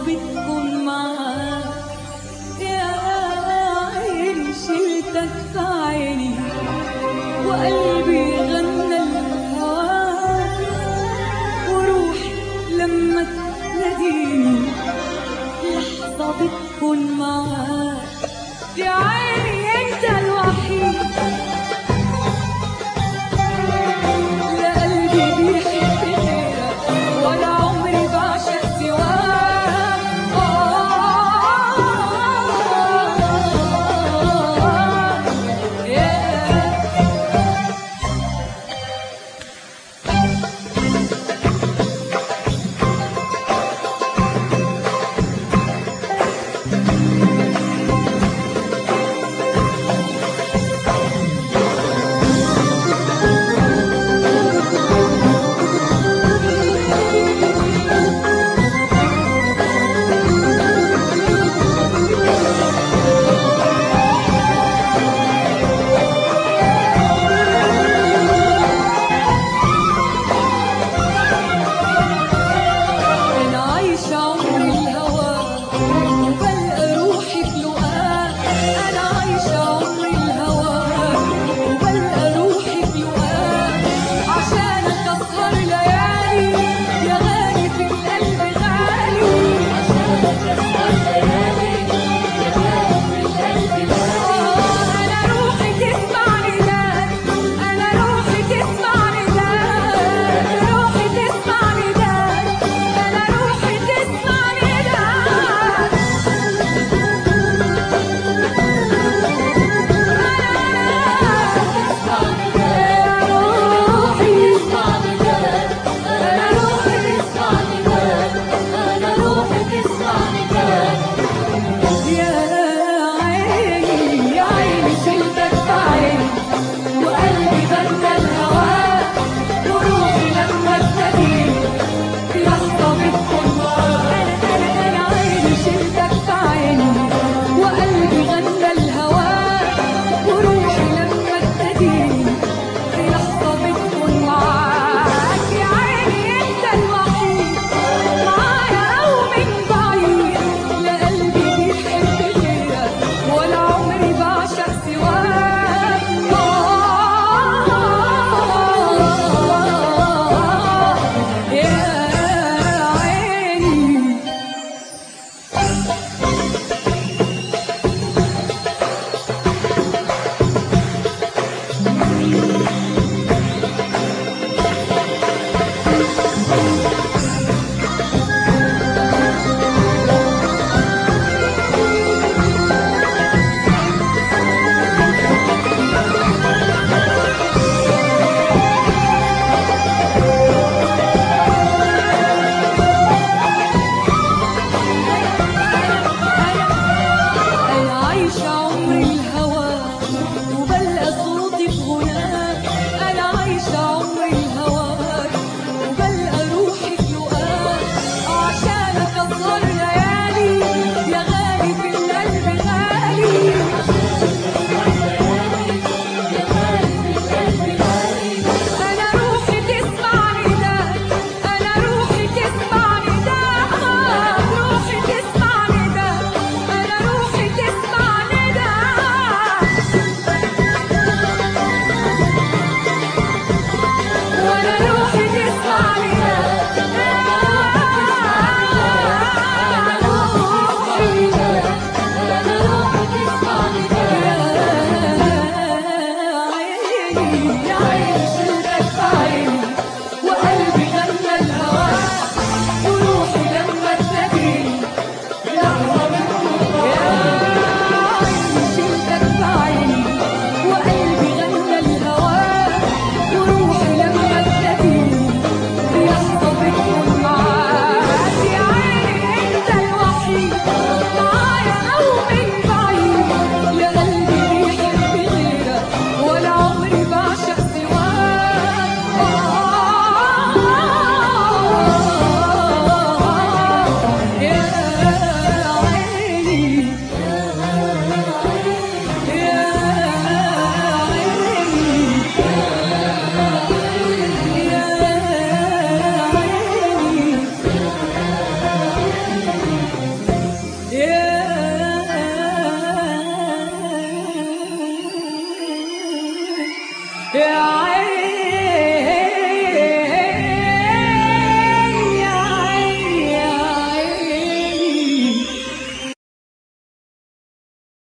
بتكون معاك يا عيني شلتك في عيني وقلبي غنى الهواك وروحي لما تناديني لحظة بتكون معاك يا عيني انت الوحيد لا قلبي بيحب غيرك ولا عمري بعشق سواك آه يا أنا عايشة عمر الهوى وبلقى روحي في لقاك أنا عايشة عمر الهوى وبلقى روحي في لقاك عشانك أسهر ليالي يا غالي في القلب غالي عشانك أسهر ليالي يا غالي في القلب غالي أنا روحي تسمع نداك أنا روحي تسمع نداك روحي تسمع نداك أنا روحي تسمع نداك يا عيني يا عيني شلتك في عيني وقلبي بنى الهواك وروحي لما ابتديت في لحظة بتكون معاك أنا أنا أنا عيني شلتك في عيني وقلبي غنى الهواك وروحي لما ابتديت في لحظة بتكون معاك يا عيني أنت الوحيد معايا أو من بعيد لا قلبي بيحب غيرك ولا عمري بعشق سواك آه يا عيني أنا عايشة عمر الهوى وبلقى صوتي في غناك أنا عايشة عمر الهوى وبلقى روحي في لقاك عشانك أسهر ليالي يا غالي في القلب غالي أنا روحي تسمع نداك أنا روحي تسمع نداك روحي تسمع نداك أنا روحي تسمع نداك وأنا روحي تسمع نداك أنا روحي أنا روحي تسمع نداك يا عيني شلتك في عيني وقلبي غنى الهواك وروحي لما تناديني لحظة بتكون يا عيني شلتك في عيني وقلبي غنى الهواك وروحي لما تناديني لحظة بتكون معاك يا عيني انت الوحيد معايا او من بعيد يا قلبي بيحب غيرك ولا عمري بعشق سواك آه يا عيني يا عيني يا عيني